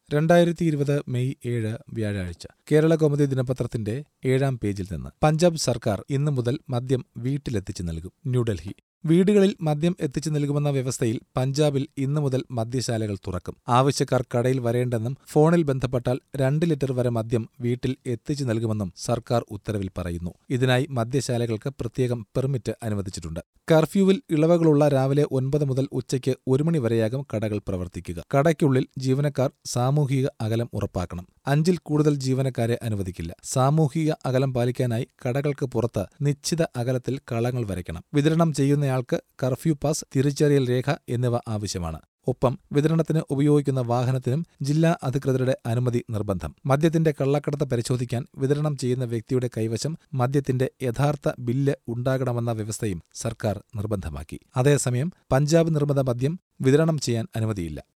രണ്ടായിരത്തി ഇരുപത് മെയ് ഏഴ് വ്യാഴാഴ്ച കേരള കൗമുദി ദിനപത്രത്തിന്റെ ഏഴാം പേജിൽ നിന്ന് പഞ്ചാബ് സർക്കാർ ഇന്നു മുതൽ മദ്യം വീട്ടിലെത്തിച്ചു നൽകും ന്യൂഡൽഹി വീടുകളിൽ മദ്യം എത്തിച്ചു നൽകുമെന്ന വ്യവസ്ഥയിൽ പഞ്ചാബിൽ ഇന്നു മുതൽ മദ്യശാലകൾ തുറക്കും ആവശ്യക്കാർ കടയിൽ വരേണ്ടെന്നും ഫോണിൽ ബന്ധപ്പെട്ടാൽ രണ്ട് ലിറ്റർ വരെ മദ്യം വീട്ടിൽ എത്തിച്ചു നൽകുമെന്നും സർക്കാർ ഉത്തരവിൽ പറയുന്നു ഇതിനായി മദ്യശാലകൾക്ക് പ്രത്യേകം പെർമിറ്റ് അനുവദിച്ചിട്ടുണ്ട് കർഫ്യൂവിൽ ഇളവുകളുള്ള രാവിലെ ഒൻപത് മുതൽ ഉച്ചയ്ക്ക് ഒരു മണി വരെയാകും കടകൾ പ്രവർത്തിക്കുക കടയ്ക്കുള്ളിൽ ജീവനക്കാർ സാമൂഹിക അകലം ഉറപ്പാക്കണം അഞ്ചിൽ കൂടുതൽ ജീവനക്കാരെ അനുവദിക്കില്ല സാമൂഹിക അകലം പാലിക്കാനായി കടകൾക്ക് പുറത്ത് നിശ്ചിത അകലത്തിൽ കളങ്ങൾ വരയ്ക്കണം വിതരണം ചെയ്യുന്നയാൾക്ക് കർഫ്യൂ പാസ് തിരിച്ചറിയൽ രേഖ എന്നിവ ആവശ്യമാണ് ഒപ്പം വിതരണത്തിന് ഉപയോഗിക്കുന്ന വാഹനത്തിനും ജില്ലാ അധികൃതരുടെ അനുമതി നിർബന്ധം മദ്യത്തിന്റെ കള്ളക്കടത്ത് പരിശോധിക്കാൻ വിതരണം ചെയ്യുന്ന വ്യക്തിയുടെ കൈവശം മദ്യത്തിന്റെ യഥാർത്ഥ ബില്ല് ഉണ്ടാകണമെന്ന വ്യവസ്ഥയും സർക്കാർ നിർബന്ധമാക്കി അതേസമയം പഞ്ചാബ് നിർമ്മിത മദ്യം വിതരണം ചെയ്യാൻ അനുമതിയില്ല